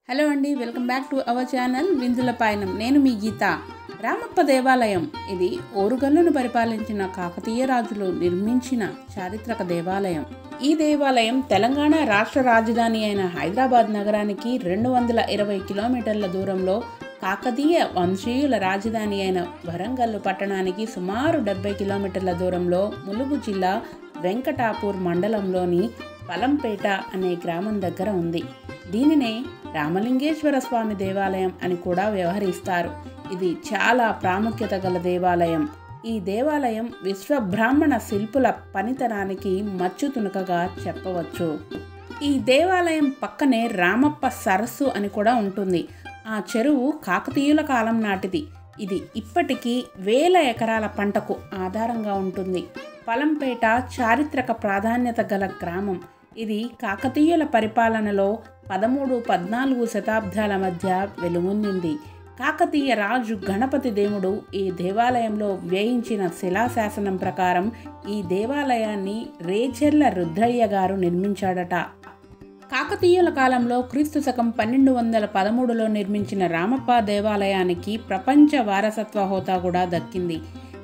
hello అండి welcome back to our channel Vindula Payanam నేను మీ గీత రామప్ప దేవాలయం ఇది ఓరుగల్లును పరిపాలించిన కాకతీయ రాజులు నిర్మించిన చారిత్రక దేవాలయం ఈ దేవాలయం తెలంగాణ రాష్ట్ర రాజధాని అయిన హైదరాబాద్ నగరానికి రెండు వందల ఇరవై కిలోమీటర్ల దూరంలో కాకతీయ వంశీయుల రాజధాని అయిన వరంగల్లు పట్టణానికి సుమారు డెబ్బై కిలోమీటర్ల దూరంలో ములుగు జిల్లా వెంకటాపూర్ మండలంలోని పలంపేట అనే గ్రామం దగ్గర ఉంది దీనినే రామలింగేశ్వర స్వామి దేవాలయం అని కూడా వ్యవహరిస్తారు ఇది చాలా ప్రాముఖ్యత గల దేవాలయం ఈ దేవాలయం విశ్వబ్రాహ్మణ శిల్పుల పనితనానికి మచ్చుతునకగా చెప్పవచ్చు ఈ దేవాలయం పక్కనే రామప్ప సరస్సు అని కూడా ఉంటుంది ఆ చెరువు కాకతీయుల కాలం నాటిది ఇది ఇప్పటికీ వేల ఎకరాల పంటకు ఆధారంగా ఉంటుంది పలంపేట చారిత్రక ప్రాధాన్యత గల గ్రామం ఇది కాకతీయుల పరిపాలనలో పదమూడు పద్నాలుగు శతాబ్దాల మధ్య వెలుగొందింది కాకతీయ రాజు గణపతి దేవుడు ఈ దేవాలయంలో వేయించిన శిలాశాసనం ప్రకారం ఈ దేవాలయాన్ని రేచెర్ల రుద్రయ్య గారు నిర్మించాడట కాకతీయుల కాలంలో క్రీస్తు శకం పన్నెండు వందల పదమూడులో నిర్మించిన రామప్ప దేవాలయానికి ప్రపంచ వారసత్వ హోదా కూడా దక్కింది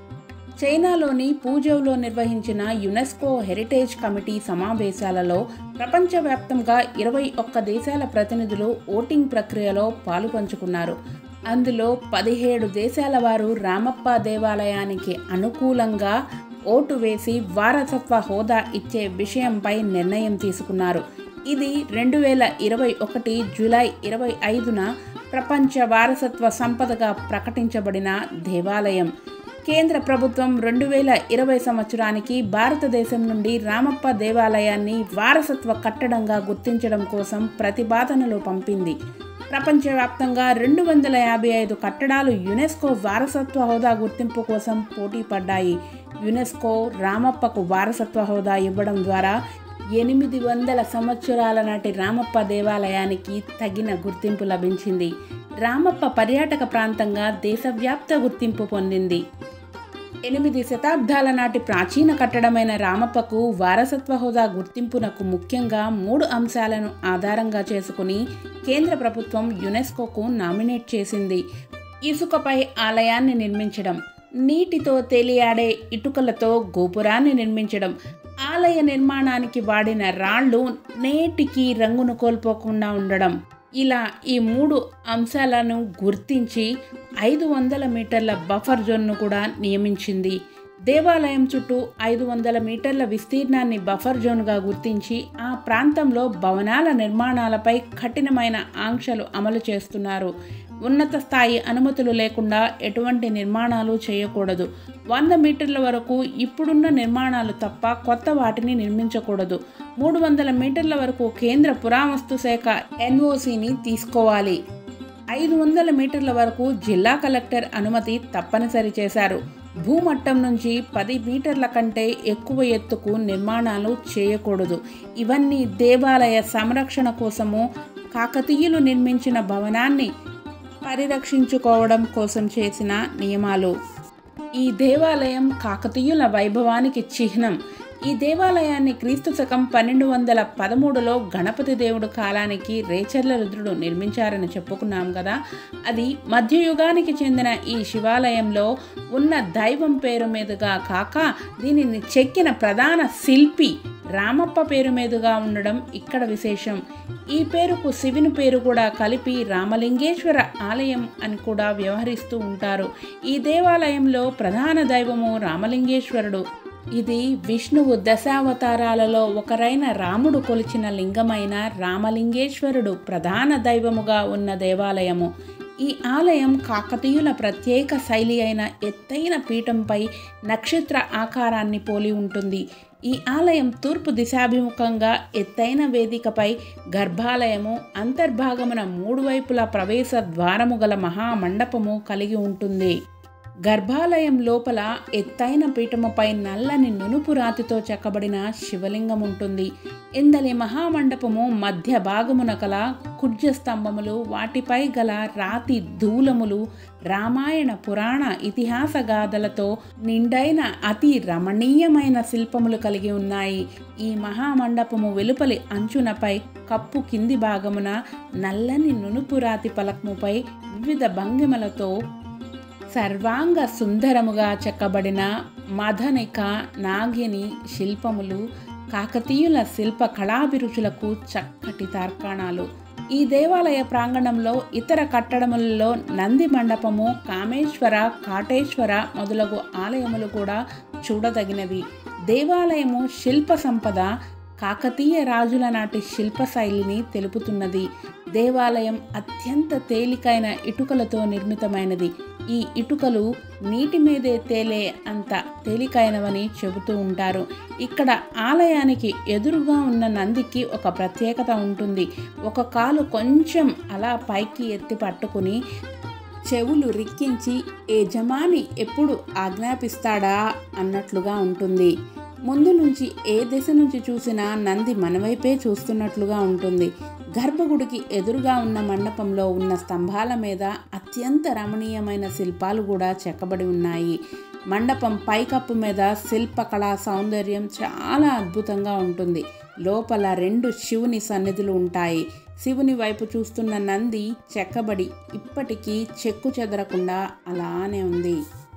చైనాలోని పూజౌలో నిర్వహించిన యునెస్కో హెరిటేజ్ కమిటీ సమావేశాలలో ప్రపంచవ్యాప్తంగా ఇరవై ఒక్క దేశాల ప్రతినిధులు ఓటింగ్ ప్రక్రియలో పాలుపంచుకున్నారు అందులో పదిహేడు దేశాల వారు రామప్ప దేవాలయానికి అనుకూలంగా ఓటు వేసి వారసత్వ హోదా ఇచ్చే విషయంపై నిర్ణయం తీసుకున్నారు ఇది రెండు వేల ఇరవై ఒకటి జూలై ఇరవై ఐదున ప్రపంచ వారసత్వ సంపదగా ప్రకటించబడిన దేవాలయం కేంద్ర ప్రభుత్వం రెండు వేల ఇరవై సంవత్సరానికి భారతదేశం నుండి రామప్ప దేవాలయాన్ని వారసత్వ కట్టడంగా గుర్తించడం కోసం ప్రతిపాదనలు పంపింది ప్రపంచవ్యాప్తంగా రెండు వందల యాభై ఐదు కట్టడాలు యునెస్కో వారసత్వ హోదా గుర్తింపు కోసం పోటీ పడ్డాయి యునెస్కో రామప్పకు వారసత్వ హోదా ఇవ్వడం ద్వారా ఎనిమిది వందల సంవత్సరాల నాటి రామప్ప దేవాలయానికి తగిన గుర్తింపు లభించింది రామప్ప పర్యాటక ప్రాంతంగా దేశవ్యాప్త గుర్తింపు పొందింది ఎనిమిది శతాబ్దాల నాటి ప్రాచీన కట్టడమైన రామప్పకు వారసత్వ హోదా గుర్తింపునకు ముఖ్యంగా మూడు అంశాలను ఆధారంగా చేసుకుని కేంద్ర ప్రభుత్వం యునెస్కోకు నామినేట్ చేసింది ఇసుకపై ఆలయాన్ని నిర్మించడం నీటితో తేలియాడే ఇటుకలతో గోపురాన్ని నిర్మించడం ఆలయ నిర్మాణానికి వాడిన రాళ్ళు నేటికి రంగును కోల్పోకుండా ఉండడం ఇలా ఈ మూడు అంశాలను గుర్తించి ఐదు వందల మీటర్ల బఫర్ జోన్ను కూడా నియమించింది దేవాలయం చుట్టూ ఐదు వందల మీటర్ల విస్తీర్ణాన్ని బఫర్ జోన్గా గుర్తించి ఆ ప్రాంతంలో భవనాల నిర్మాణాలపై కఠినమైన ఆంక్షలు అమలు చేస్తున్నారు ఉన్నత స్థాయి అనుమతులు లేకుండా ఎటువంటి నిర్మాణాలు చేయకూడదు వంద మీటర్ల వరకు ఇప్పుడున్న నిర్మాణాలు తప్ప కొత్త వాటిని నిర్మించకూడదు మూడు వందల మీటర్ల వరకు కేంద్ర పురావస్తు శాఖ ఎన్ఓసిని తీసుకోవాలి ఐదు వందల మీటర్ల వరకు జిల్లా కలెక్టర్ అనుమతి తప్పనిసరి చేశారు భూమట్టం నుంచి పది మీటర్ల కంటే ఎక్కువ ఎత్తుకు నిర్మాణాలు చేయకూడదు ఇవన్నీ దేవాలయ సంరక్షణ కోసము కాకతీయులు నిర్మించిన భవనాన్ని పరిరక్షించుకోవడం కోసం చేసిన నియమాలు ఈ దేవాలయం కాకతీయుల వైభవానికి చిహ్నం ఈ దేవాలయాన్ని క్రీస్తు శకం పన్నెండు వందల పదమూడులో గణపతి దేవుడు కాలానికి రేచర్ల రుద్రుడు నిర్మించారని చెప్పుకున్నాం కదా అది మధ్యయుగానికి చెందిన ఈ శివాలయంలో ఉన్న దైవం పేరు మీదుగా కాక దీనిని చెక్కిన ప్రధాన శిల్పి రామప్ప పేరు మీదుగా ఉండడం ఇక్కడ విశేషం ఈ పేరుకు శివుని పేరు కూడా కలిపి రామలింగేశ్వర ఆలయం అని కూడా వ్యవహరిస్తూ ఉంటారు ఈ దేవాలయంలో ప్రధాన దైవము రామలింగేశ్వరుడు ఇది విష్ణువు దశావతారాలలో ఒకరైన రాముడు కొలిచిన లింగమైన రామలింగేశ్వరుడు ప్రధాన దైవముగా ఉన్న దేవాలయము ఈ ఆలయం కాకతీయుల ప్రత్యేక శైలి అయిన ఎత్తైన పీఠంపై నక్షత్ర ఆకారాన్ని పోలి ఉంటుంది ఈ ఆలయం తూర్పు దిశాభిముఖంగా ఎత్తైన వేదికపై గర్భాలయము అంతర్భాగమున మూడు వైపుల ప్రవేశ ద్వారము గల మహామండపము కలిగి ఉంటుంది గర్భాలయం లోపల ఎత్తైన పీఠముపై నల్లని నునుపు రాతితో చెక్కబడిన శివలింగం ఉంటుంది ఇందలి మహామండపము మధ్య భాగమున కల కుడ్య స్తంభములు వాటిపై గల రాతి ధూలములు రామాయణ పురాణ ఇతిహాస గాథలతో నిండైన అతి రమణీయమైన శిల్పములు కలిగి ఉన్నాయి ఈ మహామండపము వెలుపలి అంచునపై కప్పు కింది భాగమున నల్లని నునుపు రాతి పలకముపై వివిధ భంగిమలతో సర్వాంగ సుందరముగా చెక్కబడిన మధనిక నాగిని శిల్పములు కాకతీయుల శిల్ప కళాభిరుచులకు చక్కటి తార్కాణాలు ఈ దేవాలయ ప్రాంగణంలో ఇతర కట్టడములలో నంది మండపము కామేశ్వర కాటేశ్వర మొదలగు ఆలయములు కూడా చూడదగినవి దేవాలయము శిల్ప సంపద కాకతీయ రాజుల నాటి శిల్పశైలిని తెలుపుతున్నది దేవాలయం అత్యంత తేలికైన ఇటుకలతో నిర్మితమైనది ఈ ఇటుకలు నీటి మీదే తేలే అంత తేలికైనవని చెబుతూ ఉంటారు ఇక్కడ ఆలయానికి ఎదురుగా ఉన్న నందికి ఒక ప్రత్యేకత ఉంటుంది ఒక కాలు కొంచెం అలా పైకి ఎత్తి పట్టుకుని చెవులు రిక్కించి యజమాని ఎప్పుడు ఆజ్ఞాపిస్తాడా అన్నట్లుగా ఉంటుంది ముందు నుంచి ఏ దిశ నుంచి చూసినా నంది మనవైపే చూస్తున్నట్లుగా ఉంటుంది గర్భగుడికి ఎదురుగా ఉన్న మండపంలో ఉన్న స్తంభాల మీద అత్యంత రమణీయమైన శిల్పాలు కూడా చెక్కబడి ఉన్నాయి మండపం పైకప్పు మీద శిల్పకళా సౌందర్యం చాలా అద్భుతంగా ఉంటుంది లోపల రెండు శివుని సన్నిధులు ఉంటాయి శివుని వైపు చూస్తున్న నంది చెక్కబడి ఇప్పటికీ చెక్కు చెదరకుండా అలానే ఉంది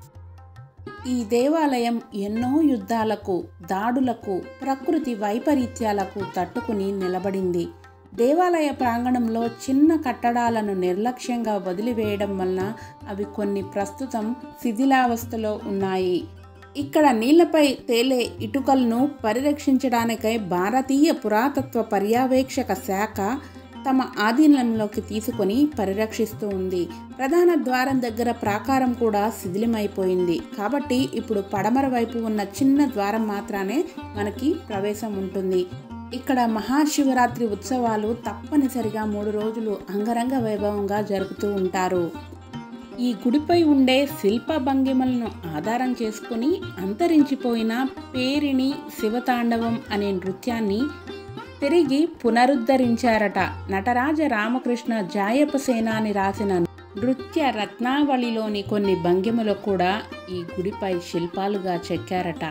ఈ దేవాలయం ఎన్నో యుద్ధాలకు దాడులకు ప్రకృతి వైపరీత్యాలకు తట్టుకుని నిలబడింది దేవాలయ ప్రాంగణంలో చిన్న కట్టడాలను నిర్లక్ష్యంగా వదిలివేయడం వలన అవి కొన్ని ప్రస్తుతం శిథిలావస్థలో ఉన్నాయి ఇక్కడ నీళ్లపై తేలే ఇటుకలను పరిరక్షించడానికై భారతీయ పురాతత్వ పర్యవేక్షక శాఖ తమ ఆధీనంలోకి తీసుకొని పరిరక్షిస్తూ ఉంది ప్రధాన ద్వారం దగ్గర ప్రాకారం కూడా శిథిలమైపోయింది కాబట్టి ఇప్పుడు పడమర వైపు ఉన్న చిన్న ద్వారం మాత్రమే మనకి ప్రవేశం ఉంటుంది ఇక్కడ మహాశివరాత్రి ఉత్సవాలు తప్పనిసరిగా మూడు రోజులు అంగరంగ వైభవంగా జరుపుతూ ఉంటారు ఈ గుడిపై ఉండే శిల్ప భంగిమలను ఆధారం చేసుకుని అంతరించిపోయిన పేరిణి శివతాండవం అనే నృత్యాన్ని తిరిగి పునరుద్ధరించారట నటరాజ రామకృష్ణ జాయప సేనాని రాసిన నృత్య రత్నావళిలోని కొన్ని భంగిమలు కూడా ఈ గుడిపై శిల్పాలుగా చెక్కారట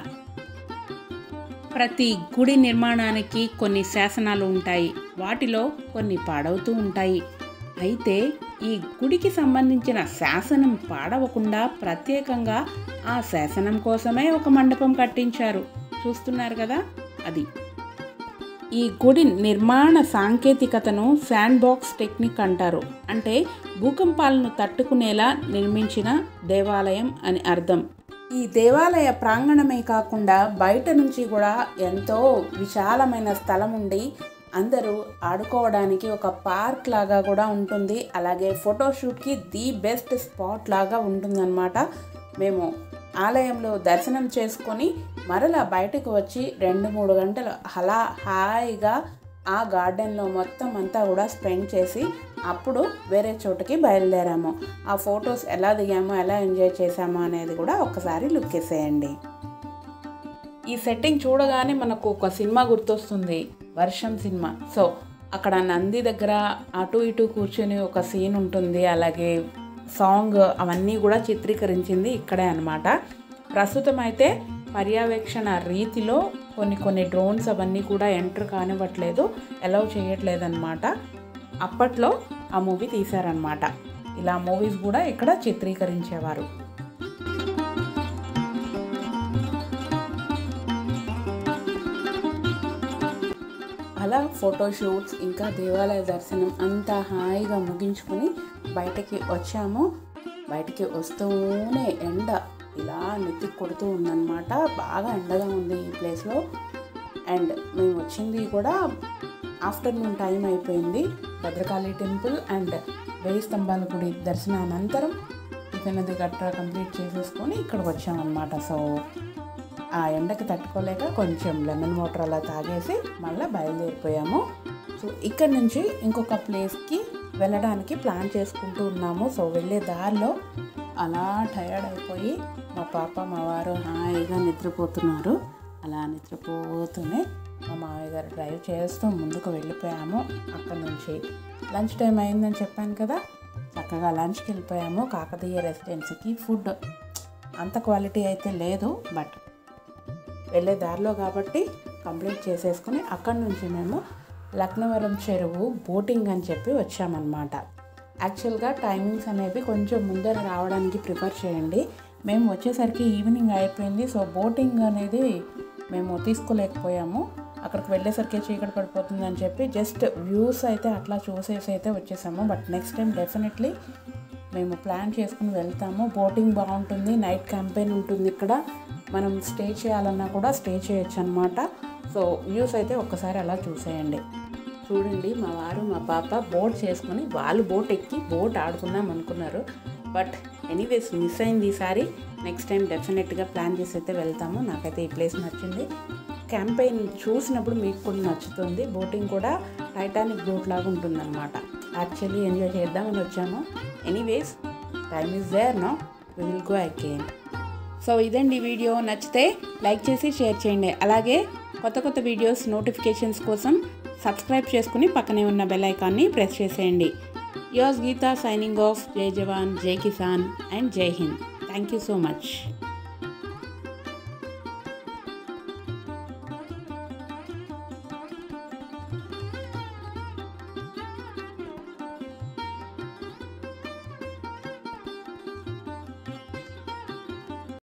ప్రతి గుడి నిర్మాణానికి కొన్ని శాసనాలు ఉంటాయి వాటిలో కొన్ని పాడవుతూ ఉంటాయి అయితే ఈ గుడికి సంబంధించిన శాసనం పాడవకుండా ప్రత్యేకంగా ఆ శాసనం కోసమే ఒక మండపం కట్టించారు చూస్తున్నారు కదా అది ఈ గుడి నిర్మాణ సాంకేతికతను శాండ్ బాక్స్ టెక్నిక్ అంటారు అంటే భూకంపాలను తట్టుకునేలా నిర్మించిన దేవాలయం అని అర్థం ఈ దేవాలయ ప్రాంగణమే కాకుండా బయట నుంచి కూడా ఎంతో విశాలమైన స్థలం ఉండి అందరూ ఆడుకోవడానికి ఒక పార్క్ లాగా కూడా ఉంటుంది అలాగే ఫోటోషూట్కి ది బెస్ట్ స్పాట్ లాగా ఉంటుందన్నమాట మేము ఆలయంలో దర్శనం చేసుకొని మరలా బయటకు వచ్చి రెండు మూడు గంటలు అలా హాయిగా ఆ గార్డెన్లో మొత్తం అంతా కూడా స్పెండ్ చేసి అప్పుడు వేరే చోటుకి బయలుదేరాము ఆ ఫొటోస్ ఎలా దిగామో ఎలా ఎంజాయ్ చేసామో అనేది కూడా ఒకసారి లుక్ వేసేయండి ఈ సెట్టింగ్ చూడగానే మనకు ఒక సినిమా గుర్తొస్తుంది వర్షం సినిమా సో అక్కడ నంది దగ్గర అటు ఇటు కూర్చొని ఒక సీన్ ఉంటుంది అలాగే సాంగ్ అవన్నీ కూడా చిత్రీకరించింది ఇక్కడే అనమాట ప్రస్తుతం అయితే పర్యవేక్షణ రీతిలో కొన్ని కొన్ని డ్రోన్స్ అవన్నీ కూడా ఎంటర్ కానివ్వట్లేదు అలౌ చేయట్లేదు అనమాట అప్పట్లో ఆ మూవీ తీశారనమాట ఇలా మూవీస్ కూడా ఇక్కడ చిత్రీకరించేవారు అలా ఫోటోషూట్స్ ఇంకా దేవాలయ దర్శనం అంతా హాయిగా ముగించుకొని బయటకి వచ్చాము బయటికి వస్తూనే ఎండ ఇలా నెత్తి కొడుతూ ఉందన్నమాట బాగా ఎండగా ఉంది ఈ ప్లేస్లో అండ్ మేము వచ్చింది కూడా ఆఫ్టర్నూన్ టైం అయిపోయింది భద్రకాళి టెంపుల్ అండ్ వేయి స్తంభాల గుడి దర్శనానంతరం టిఫిన్ అది గట్రా కంప్లీట్ చేసేసుకొని ఇక్కడికి వచ్చామన్నమాట సో ఆ ఎండకి తట్టుకోలేక కొంచెం లెమన్ వాటర్ అలా తాగేసి మళ్ళీ బయలుదేరిపోయాము సో ఇక్కడ నుంచి ఇంకొక ప్లేస్కి వెళ్ళడానికి ప్లాన్ చేసుకుంటూ ఉన్నాము సో వెళ్ళే దారిలో అలా టయర్డ్ అయిపోయి మా పాప మా వారు హాయిగా నిద్రపోతున్నారు అలా నిద్రపోతూనే మా మామయ్య గారు డ్రైవ్ చేస్తూ ముందుకు వెళ్ళిపోయాము అక్కడ నుంచి లంచ్ టైం అయిందని చెప్పాను కదా చక్కగా లంచ్కి వెళ్ళిపోయాము కాకతీయ రెసిడెన్సీకి ఫుడ్ అంత క్వాలిటీ అయితే లేదు బట్ వెళ్ళే దారిలో కాబట్టి కంప్లీట్ చేసేసుకుని అక్కడి నుంచి మేము లక్నవరం చెరువు బోటింగ్ అని చెప్పి వచ్చామన్నమాట యాక్చువల్గా టైమింగ్స్ అనేవి కొంచెం ముందర రావడానికి ప్రిఫర్ చేయండి మేము వచ్చేసరికి ఈవినింగ్ అయిపోయింది సో బోటింగ్ అనేది మేము తీసుకోలేకపోయాము అక్కడికి వెళ్ళేసరికి చీకటి పడిపోతుంది అని చెప్పి జస్ట్ వ్యూస్ అయితే అట్లా చూసేసి అయితే వచ్చేసాము బట్ నెక్స్ట్ టైం డెఫినెట్లీ మేము ప్లాన్ చేసుకుని వెళ్తాము బోటింగ్ బాగుంటుంది నైట్ క్యాంపెయిన్ ఉంటుంది ఇక్కడ మనం స్టే చేయాలన్నా కూడా స్టే చేయొచ్చు అనమాట సో వ్యూస్ అయితే ఒక్కసారి అలా చూసేయండి చూడండి మా వారు మా పాప బోట్ చేసుకొని వాళ్ళు బోట్ ఎక్కి బోట్ ఆడుకుందాం అనుకున్నారు బట్ ఎనీవేస్ మిస్ అయింది ఈసారి నెక్స్ట్ టైం డెఫినెట్గా ప్లాన్ చేసి అయితే వెళ్తాము నాకైతే ఈ ప్లేస్ నచ్చింది క్యాంపెయిన్ చూసినప్పుడు మీకు కూడా నచ్చుతుంది బోటింగ్ కూడా టైటానిక్ బోట్ లాగా ఉంటుందన్నమాట యాక్చువల్లీ ఎంజాయ్ చేద్దామని వచ్చాము anyways time is there no we will go again so ఇదండి వీడియో నచ్చితే లైక్ చేసి షేర్ చేయండి అలాగే కొత్త కొత్త వీడియోస్ నోటిఫికేషన్స్ కోసం సబ్స్క్రైబ్ చేసుకుని పక్కనే ఉన్న బెల్ ఐకాన్ని ప్రెస్ చేసేయండి యోస్ గీతా సైనింగ్ ఆఫ్ జై జవాన్ జై Kisan and Jai Hind thank you so much